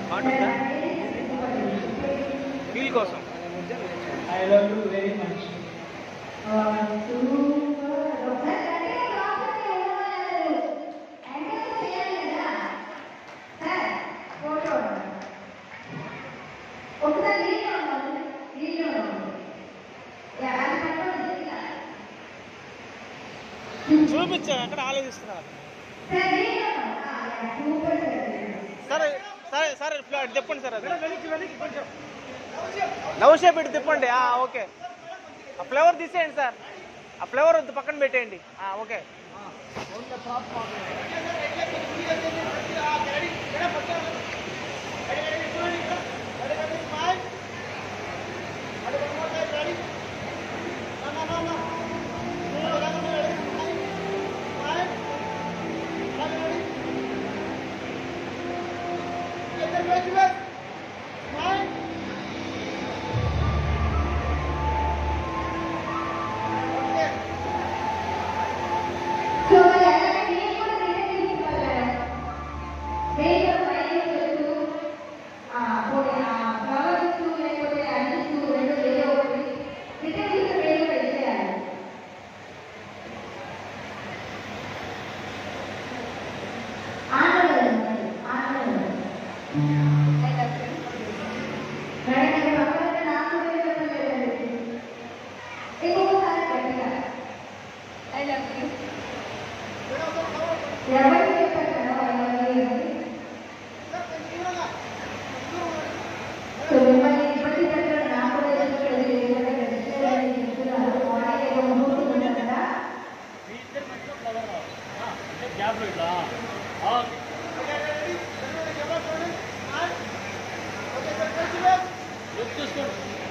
బాగుంటుందా ఫీల్ కోసం I love you very much చూపించా అక్కడ ఆలోచిస్తున్నారు సరే సరే సరే ఫ్లా- తిప్పండి సార్ అది లవ్ షేప్ ఇటు తిప్పండి ఆ, ఓకే ఆ ఫ్లేవర్ తీసేయండి సార్ ఆ ఫ్లేవర్ వద్దు పక్కన పెట్టేయండి ఆ, ఓకే ఎవరికి చెప్పారు సో మిమ్మల్ని ఇబ్బంది పెట్టడం నాకు కూడా తెలియదు ఎందుకంటే రెస్టారెంట్ చెప్తున్నారు మార్నింగ్ ఏదో ముహూర్తం ఉంది కదా చూసుకోండి